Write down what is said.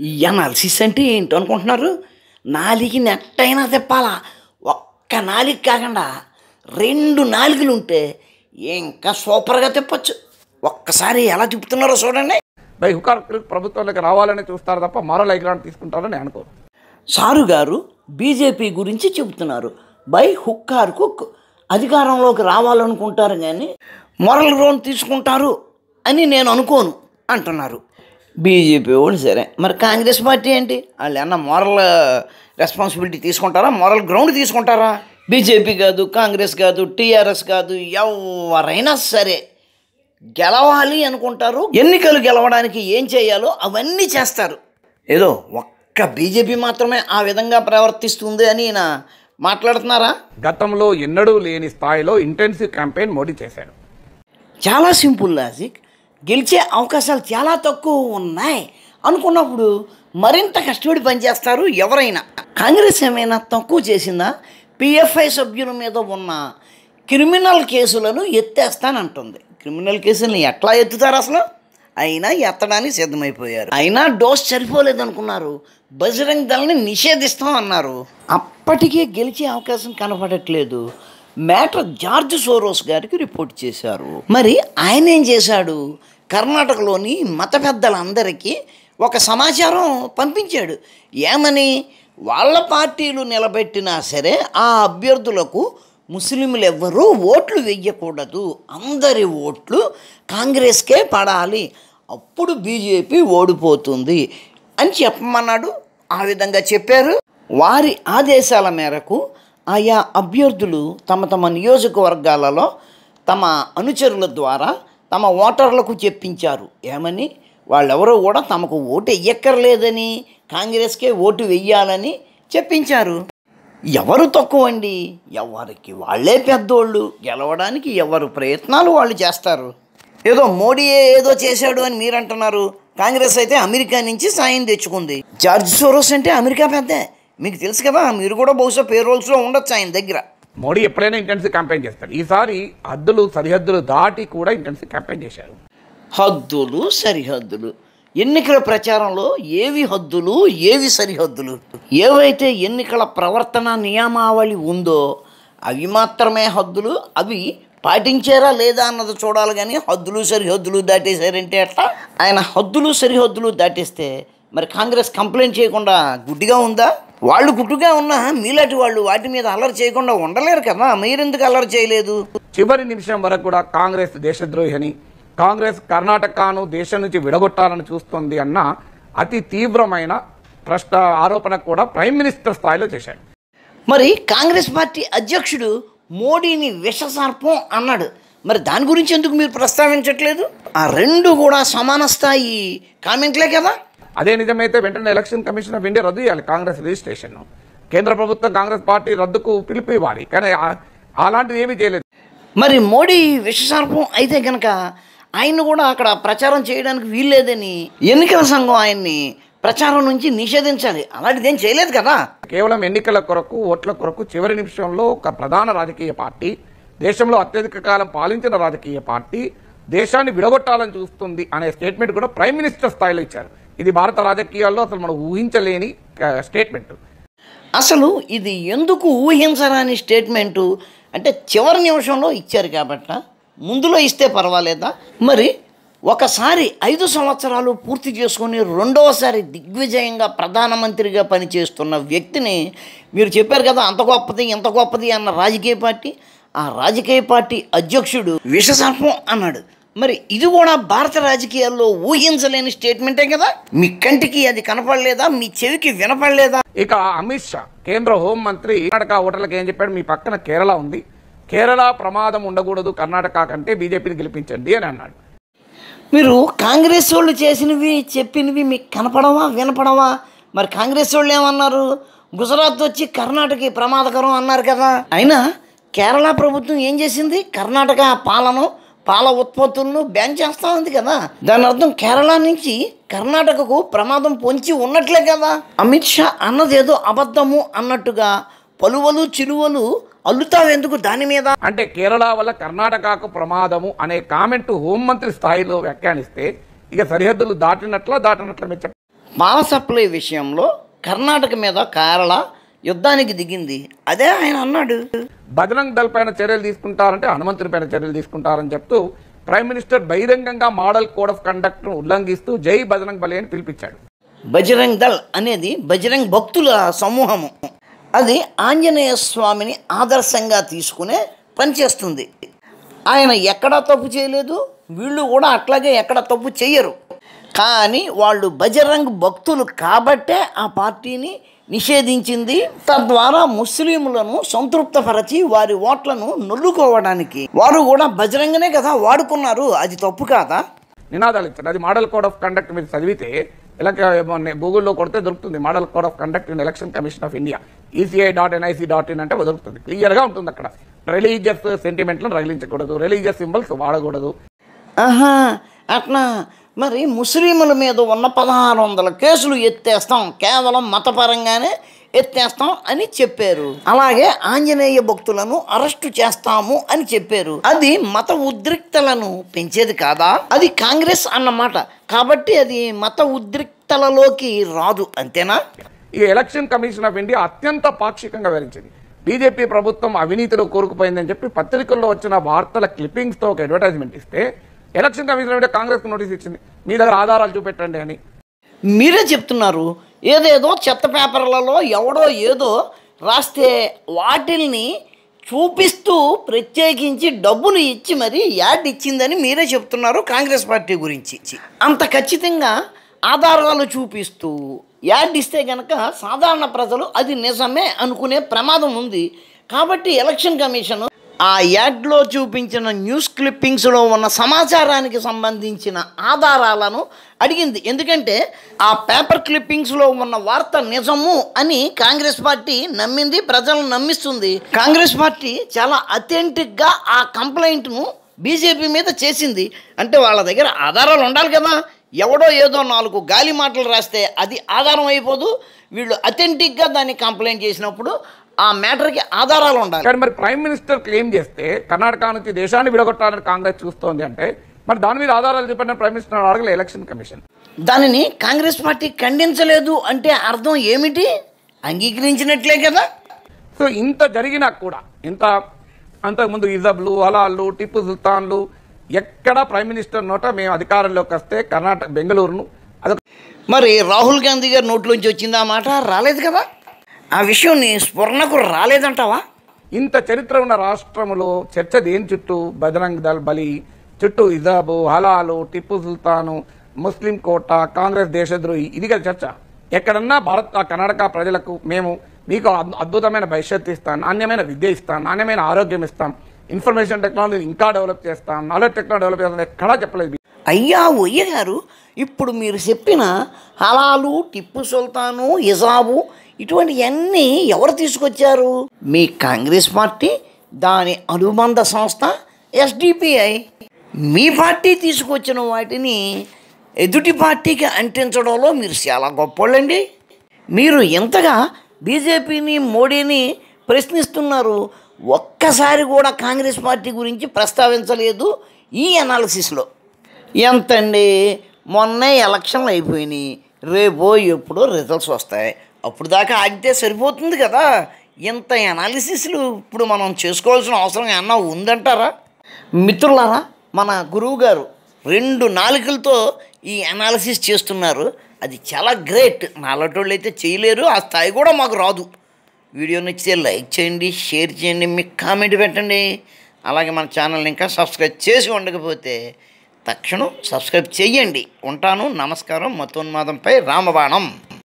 ఈ అనాలిసిస్ అంటే ఏంటో అనుకుంటున్నారు నాలికి నెట్టయినా తిప్పాలా ఒక్క నాలిక కాకుండా రెండు నాలుగులు ఉంటే ఇంకా సూపర్గా తిప్పచ్చు ఒక్కసారి ఎలా తిప్పుతున్నారో చూడండి బై హుకార్ ప్రభుత్వంలోకి రావాలని చూస్తారు తప్ప మరో ఐగ్రాంట్ తీసుకుంటారని అనుకోరు సారు గారు బీజేపీ గురించి చెబుతున్నారు బై హుక్కార్ కుక్ అధికారంలోకి రావాలనుకుంటారు కానీ మొరల్ రోన్ తీసుకుంటారు అని నేను అనుకోను అంటున్నారు బీజేపీ వాళ్ళు సరే మరి కాంగ్రెస్ పార్టీ ఏంటి వాళ్ళు ఏమన్నా మొరల్ రెస్పాన్సిబిలిటీ తీసుకుంటారా మొరల్ గ్రౌండ్ తీసుకుంటారా బీజేపీ కాదు కాంగ్రెస్ కాదు టీఆర్ఎస్ కాదు ఎవరైనా సరే గెలవాలి అనుకుంటారు ఎన్నికలు గెలవడానికి ఏం చేయాలో అవన్నీ చేస్తారు ఏదో ఒక్క బీజేపీ మాత్రమే ఆ విధంగా ప్రవర్తిస్తుంది అని ఈయన మాట్లాడుతున్నారా గతంలో ఎన్నడూ లేని స్థాయిలో ఇంటెన్సివ్ క్యాంపెయిన్ మోడీ చేశాడు చాలా సింపుల్ లాజిక్ గెలిచే అవకాశాలు చాలా తక్కువ ఉన్నాయి అనుకున్నప్పుడు మరింత కష్టపడి పనిచేస్తారు ఎవరైనా కాంగ్రెస్ ఏమైనా తక్కువ చేసిందా పిఎఫ్ఐ సభ్యుల మీద ఉన్న క్రిమినల్ కేసులను ఎత్తేస్తానంటుంది క్రిమినల్ కేసులను ఎట్లా ఎత్తుతారు అసలు అయినా ఎత్తడానికి సిద్ధమైపోయారు అయినా డోస్ సరిపోలేదు అనుకున్నారు బజరంగ్ దళని నిషేధిస్తాం అన్నారు అప్పటికే గెలిచే అవకాశం కనపడట్లేదు మ్యాటర్ జార్జ్ సోరోస్ గారికి రిపోర్ట్ చేశారు మరి ఆయన ఏం చేశాడు కర్ణాటకలోని మత పెద్దలందరికీ ఒక సమాచారం పంపించాడు ఏమని వాళ్ళ పార్టీలు నిలబెట్టినా సరే ఆ అభ్యర్థులకు ముస్లింలు ఎవ్వరూ ఓట్లు వెయ్యకూడదు అందరి ఓట్లు కాంగ్రెస్కే పడాలి అప్పుడు బీజేపీ ఓడిపోతుంది అని చెప్పమన్నాడు ఆ విధంగా చెప్పారు వారి ఆదేశాల మేరకు ఆయా అభ్యర్థులు తమ తమ నియోజకవర్గాలలో తమ అనుచరుల ద్వారా తమ ఓటర్లకు చెప్పించారు ఏమని వాళ్ళెవరో కూడా తమకు ఓటు వెయ్యక్కర్లేదని కాంగ్రెస్కే ఓటు వెయ్యాలని చెప్పించారు ఎవరు తక్కువ అండి ఎవరికి వాళ్ళే పెద్దోళ్ళు గెలవడానికి ఎవరు ప్రయత్నాలు వాళ్ళు చేస్తారు ఏదో మోడీ ఏదో చేశాడు అని మీరు అంటున్నారు కాంగ్రెస్ అయితే అమెరికా నుంచి సాయం తెచ్చుకుంది జార్జ్ సోరోస్ అంటే అమెరికా పెద్దే మీకు తెలుసు కదా మీరు కూడా బహుశా పేరోల్స్లో ఉండొచ్చు ఆయన దగ్గర మోడీ ఎప్పుడైనా ఇంటెన్సివ్ క్యాంపెయిన్ చేస్తాడు ఈసారి హద్దులు సరిహద్దులు దాటి కూడా ఇంటెన్సివ్ క్యాంపెయిన్ చేశారు హద్దులు సరిహద్దులు ఎన్నికల ప్రచారంలో ఏవి హద్దులు ఏవి సరిహద్దులు ఏవైతే ఎన్నికల ప్రవర్తన నియమావళి ఉందో అవి మాత్రమే హద్దులు అవి పాటించారా లేదా అన్నది చూడాలి కానీ హద్దులు సరిహద్దులు దాటేశారంటే ఎట్లా ఆయన హద్దులు సరిహద్దులు దాటేస్తే మరి కాంగ్రెస్ కంప్లైంట్ చేయకుండా గుడ్డిగా ఉందా వాళ్ళు గుడ్డుగా ఉన్నా మీలాంటి వాళ్ళు వాటి మీద అల్లరి చేయకుండా ఉండలేరు కదా మీరెందుకు అల్లరి చేయలేదు చివరి నిమిషం వరకు కూడా కాంగ్రెస్ దేశద్రోహి అని కాంగ్రెస్ కర్ణాటకను దేశం నుంచి విడగొట్టాలని చూస్తుంది అన్న అతి తీవ్రమైన ప్రశ్న ఆరోపణ కూడా ప్రైమ్ మినిస్టర్ స్థాయిలో చేశాడు మరి కాంగ్రెస్ పార్టీ అధ్యక్షుడు మోడీని విషసర్పం అన్నాడు మరి దాని గురించి ఎందుకు మీరు ప్రస్తావించట్లేదు ఆ రెండు కూడా సమాన స్థాయి కామెంట్లే కదా అదే నిజమైతే వెంటనే ఎలక్షన్ కమిషన్ ఆఫ్ ఇండియా రద్దు చేయాలి కాంగ్రెస్ రిజిస్ట్రేషన్ కేంద్ర ప్రభుత్వం కాంగ్రెస్ పార్టీ రద్దుకు పిలుపు ఇవ్వాలి కానీ ఆ- అలాంటిది ఏమీ చేయలేదు మరి మోడీ విషసర్పం అయితే కనుక ఆయన కూడా అక్కడ ప్రచారం చేయడానికి వీల్లేదని ఎన్నికల సంఘం ఆయన్ని ప్రచారం నుంచి నిషేధించాలి అలాంటిది ఏం చేయలేదు కదా కేవలం ఎన్నికల కొరకు ఓట్ల కొరకు చివరి నిమిషంలో ఒక ప్రధాన రాజకీయ పార్టీ దేశంలో అత్యధిక కాలం పాలించిన రాజకీయ పార్టీ దేశాన్ని విడగొట్టాలని చూస్తుంది అనే స్టేట్మెంట్ కూడా ప్రైమ్ మినిస్టర్ స్థాయిలో ఇచ్చారు ఇది భారత రాజకీయాల్లో అసలు మనం ఊహించలేని స్టేట్మెంట్ అసలు ఇది ఎందుకు ఊహించరాని స్టేట్మెంటు అంటే చివరి నిమిషంలో ఇచ్చారు కాబట్ట ముందులో ఇస్తే పర్వాలేదా మరి ఒకసారి ఐదు సంవత్సరాలు పూర్తి చేసుకొని రెండవసారి దిగ్విజయంగా ప్రధానమంత్రిగా పనిచేస్తున్న వ్యక్తిని మీరు చెప్పారు కదా అంత గొప్పది ఇంత గొప్పది అన్న రాజకీయ పార్టీ ఆ రాజకీయ పార్టీ అధ్యక్షుడు విషసర్పం అన్నాడు మరి ఇది కూడా భారత రాజకీయాల్లో ఊహించలేని స్టేట్మెంటే కదా మీ కంటికి అది కనపడలేదా మీ చెవికి వినపడలేదా ఇక అమిత్ షా కేంద్ర హోంమంత్రి కర్ణాటక ఓటర్లకు ఏం చెప్పాడు మీ పక్కన కేరళ ఉంది కేరళ ప్రమాదం ఉండకూడదు కర్ణాటక కంటే బీజేపీని గెలిపించండి అని అన్నాడు మీరు కాంగ్రెస్ వాళ్ళు చేసినవి చెప్పినవి మీకు కనపడవా వినపడవా మరి కాంగ్రెస్ వాళ్ళు ఏమన్నారు గుజరాత్ వచ్చి కర్ణాటక ప్రమాదకరం అన్నారు కదా అయినా కేరళ ప్రభుత్వం ఏం చేసింది కర్ణాటక పాలను పాల ఉత్పత్తులను బ్యాన్ చేస్తా ఉంది కదా దాని అర్థం కేరళ నుంచి కర్ణాటకకు ప్రమాదం పొంచి ఉన్నట్లే కదా అమిత్ షా అన్నదేదో అబద్ధము అన్నట్టుగా పలువలు చిలువలు అల్లుతావెందుకు దాని మీద అంటే కేరళ వల్ల కర్ణాటకకు ప్రమాదము అనే కామెంట్ హోంమంత్రి స్థాయిలో వ్యాఖ్యానిస్తే ఇక సరిహద్దులు దాటినట్ల దాటినట్ల మీరు చెప్పండి పాల సప్లై విషయంలో కర్ణాటక మీద కేరళ యుద్ధానికి దిగింది అదే ఆయన అన్నాడు బజరంగ్ దళ్ పైన చర్యలు తీసుకుంటారంటే హనుమంతుని పైన చర్యలు తీసుకుంటారని చెప్తూ ప్రైమ్ మినిస్టర్ బహిరంగంగా మోడల్ కోడ్ ఆఫ్ కండక్ట్ ఉల్లంఘిస్తూ జై బజరంగ్ బలి అని పిలిపించాడు బజరంగ్ దళ్ అనేది బజరంగ్ భక్తుల సమూహము అది ఆంజనేయ స్వామిని ఆదర్శంగా తీసుకునే పనిచేస్తుంది ఆయన ఎక్కడా తప్పు చేయలేదు వీళ్ళు కూడా అట్లాగే ఎక్కడ తప్పు చేయరు కానీ వాళ్ళు బజరంగ్ భక్తులు కాబట్టే ఆ పార్టీని నిషేధించింది తద్వారా ముస్లింలను సంతృప్తపరచి వారి ఓట్లను నొల్లుకోవడానికి వారు కూడా బజరంగనే కదా వాడుకున్నారు అది తప్పు కాదా నినాదాలు ఇచ్చాడు అది మోడల్ కోడ్ ఆఫ్ కండక్ట్ మీరు చదివితే ఇలా గూగుల్లో కొడితే దొరుకుతుంది model code of conduct in election commission of India ECI dot NIC dot in అంటే దొరుకుతుంది క్లియర్గా ఉంటుంది అక్కడ రిలీజియస్ సెంటిమెంట్లను రగిలించకూడదు రిలీజియస్ సింబల్స్ వాడకూడదు ఆహా అట్లా మరి ముస్లింల మీద ఉన్న పదహారు వందల కేసులు ఎత్తేస్తాం కేవలం మతపరంగానే ఎత్తేస్తాం అని చెప్పారు అలాగే ఆంజనేయ భక్తులను అరెస్టు చేస్తాము అని చెప్పారు అది మత ఉద్రిక్తలను పెంచేది కాదా అది కాంగ్రెస్ అన్నమాట కాబట్టి అది మత ఉద్రిక్తలలోకి రాదు అంతేనా ఈ ఎలక్షన్ కమిషన్ ఆఫ్ ఇండియా అత్యంత పాక్షికంగా వివరించింది బీజేపీ ప్రభుత్వం అవినీతిలో కూరుకుపోయిందని చెప్పి పత్రికల్లో వచ్చిన వార్తల క్లిప్పింగ్స్తో ఒక అడ్వర్టైజ్మెంట్ ఇస్తే election commission of India Congress notice ఇచ్చింది మీ దగ్గర ఆధారాలు చూపెట్టండి అని మీరే చెప్తున్నారు ఏదేదో చెత్త పేపర్లలో ఎవడో ఏదో రాస్తే వాటిల్ని చూపిస్తూ ప్రత్యేకించి డబ్బులు ఇచ్చి మరి యాడ్ ఇచ్చిందని మీరే చెప్తున్నారు కాంగ్రెస్ పార్టీ గురించి అంత ఖచ్చితంగా ఆధారాలు చూపిస్తూ యాడ్ ఇస్తే గనక సాధారణ ప్రజలు అది నిజమే అనుకునే ప్రమాదం ఉంది కాబట్టి ఎలక్షన్ కమిషన్ ఆ యాడ్లో చూపించిన న్యూస్ క్లిప్పింగ్స్లో ఉన్న సమాచారానికి సంబంధించిన ఆధారాలను అడిగింది ఎందుకంటే ఆ పేపర్ క్లిప్పింగ్స్లో ఉన్న వార్త నిజము అని కాంగ్రెస్ పార్టీ నమ్మింది ప్రజలను నమ్మిస్తుంది కాంగ్రెస్ పార్టీ చాలా అథెంటిక్గా ఆ కంప్లైంట్ను బీజేపీ మీద చేసింది అంటే వాళ్ళ దగ్గర ఆధారాలు ఉండాలి కదా ఎవడో ఏదో నాలుగు గాలి మాటలు రాస్తే అది ఆధారం అయిపోదు వీళ్ళు అథెంటిక్గా దాన్ని కంప్లైంట్ చేసినప్పుడు ఆ మ్యాటర్కి ఆధారాలు ఉండాలి కానీ మరి ప్రైమ్ మినిస్టర్ క్లెయిమ్ చేస్తే కర్ణాటక నుంచి దేశాన్ని విడగొట్టాలని కాంగ్రెస్ చూస్తోంది అంటే మరి దాని మీద ఆధారాలు చెప్పిన ప్రైమ్ మినిస్టర్ అడగలే ఎలక్షన్ కమిషన్ దానిని కాంగ్రెస్ పార్టీ ఖండించలేదు అంటే అర్థం ఏమిటి అంగీకరించినట్లే కదా సో ఇంత జరిగినా కూడా ఇంత అంతకుముందు ఇజబ్లు అలాళ్ళు టిప్పు సుల్తాన్లు ఎక్కడ ప్రైమ్ మినిస్టర్ నోట మేము అధికారంలోకి వస్తే కర్ణాటక బెంగళూరును అదొక మరి రాహుల్ గాంధీ గారి నోట్లోంచి వచ్చింది ఆ మాట రాలేదు కదా ఆ విషయం నీ స్ఫురణకు రాలేదంటావా ఇంత చరిత్ర ఉన్న రాష్ట్రములో చర్చ దేని చుట్టూ బజరంగ్ దళ్ బలి చుట్టూ ఇజాబు హలాలు టిప్పు సుల్తాను ముస్లిం కోట కాంగ్రెస్ దేశద్రోహి ఇది కదా చర్చ ఎక్కడన్నా భారత్ ఆ కర్ణాటక ప్రజలకు మేము మీకు అద్- అద్భుతమైన భవిష్యత్తు ఇస్తాం నాణ్యమైన విద్య ఇస్తాం నాణ్యమైన ఆరోగ్యం ఇస్తాం ఇన్ఫర్మేషన్ టెక్నాలజీ ఇంకా డెవలప్ చేస్తాం నాలెడ్జ్ టెక్నాలజీ డెవలప్ చేస్తాం ఎక్కడా చెప్పలేదు అయ్యా ఒయ్య గారు ఇప్పుడు మీరు చెప్పిన హలాలు టిప్పు సుల్తాను ఇజాబు ఇటువంటివన్నీ ఎవరు తీసుకొచ్చారు మీ కాంగ్రెస్ పార్టీ దాని అనుబంధ సంస్థ ఎస్డిపిఐ మీ పార్టీ తీసుకొచ్చిన వాటిని ఎదుటి పార్టీకి అంటించడంలో మీరు చాలా గొప్పోళ్ళండి మీరు ఎంతగా బీజేపీని మోడీని ప్రశ్నిస్తున్నారు ఒక్కసారి కూడా కాంగ్రెస్ పార్టీ గురించి ప్రస్తావించలేదు ఈ అనాలిసిస్లో ఎంతండి మొన్నే ఎలక్షన్లు అయిపోయినాయి రేపో ఎప్పుడో రిజల్ట్స్ వస్తాయి అప్పుడు దాకా ఆగితే సరిపోతుంది కదా ఇంత అనాలిసిస్లు ఇప్పుడు మనం చేసుకోవాల్సిన అవసరం ఏమన్నా ఉందంటారా మిత్రులారా మన గురువు గారు రెండు నాలుకలతో ఈ అనాలిసిస్ చేస్తున్నారు అది చాలా గ్రేట్ నాలటోళ్ళు అయితే చేయలేరు ఆ స్థాయి కూడా మాకు రాదు వీడియో నచ్చితే లైక్ చేయండి షేర్ చేయండి మీకు కామెంట్ పెట్టండి అలాగే మన ఛానల్ని ఇంకా సబ్స్క్రైబ్ చేసి ఉండకపోతే తక్షణం సబ్స్క్రైబ్ చేయండి ఉంటాను నమస్కారం మతోన్మాదంపై రామబాణం